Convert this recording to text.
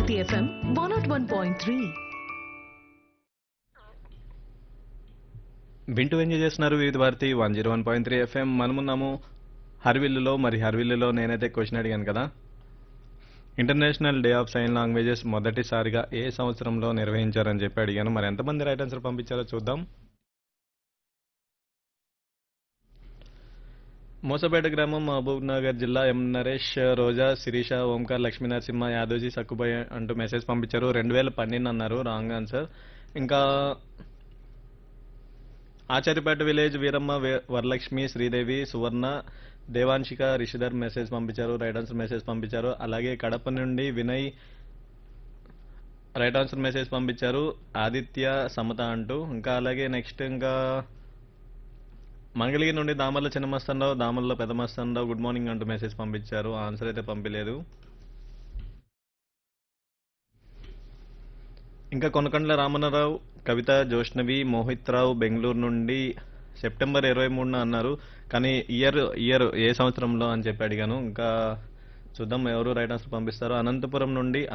City FM 101.3. వింటూ enjoy చేస్తున్నారు Vividh Bharati one zero one point three FM మనమున్నాము హర్విల్లులో మరి హర్విల్లులో నేనైతే క్వశ్చన్ అడిగాను కదా international day of sign languages మొదటిసారిగా ఏ సంవత్సరంలో నిర్వహించారని చెప్పి అడిగాను మరి ఎంతమంది రైట్ ఆన్సర్ పంపించారో చూద్దాం మోసపేట గ్రామం మహబూబ్ నగర్ జిల్లా ఎం నరేష్ రోజా శిరీష ఓంకార్ లక్ష్మీ నరసింహ యాదవ్జీ సక్కుబాయ్ అంటూ మెసేజ్ పంపించారు రెండు వేల పన్నెండు అన్నారు రాంగ్ ఆన్సర్ ఇంకా ఆచార్యపేట విలేజ్ వీరమ్మ వే- వరలక్ష్మి శ్రీదేవి సువర్ణ దేవాంశిక రిషిధర్ మెసేజ్ పంపించారు రైట్ ఆన్సర్ మెసేజ్ పంపించారు అలాగే కడప నుండి వినయ్ రైట్ ఆన్సర్ మెసేజ్ పంపించారు ఆదిత్య సమత అంటూ ఇంకా అలాగే నెక్స్ట్ ఇంకా మంగళగిరి నుండి దామర్ల చిన్న మస్తానరావు దామర్ల పెద్ద మస్తానరావు గుడ్ మార్నింగ్ అంటూ మెసేజ్ పంపించారు ఆన్సర్ అయితే పంపించలేదు ఇంకా కొనకండ్ల రామన్నరావు కవిత జోష్నవి మోహిత్ రావు బెంగళూరు నుండి సెప్టెంబర్ ఇరవై మూడున అన్నారు కానీ ఇయర్ ఇయర్ ఏ సంవత్సరంలో అని చెప్పి అడిగాను ఇంకా చూద్దాం ఎవరు రైట్ ఆన్సర్ పంపిస్తారో అనంతపురం నుండి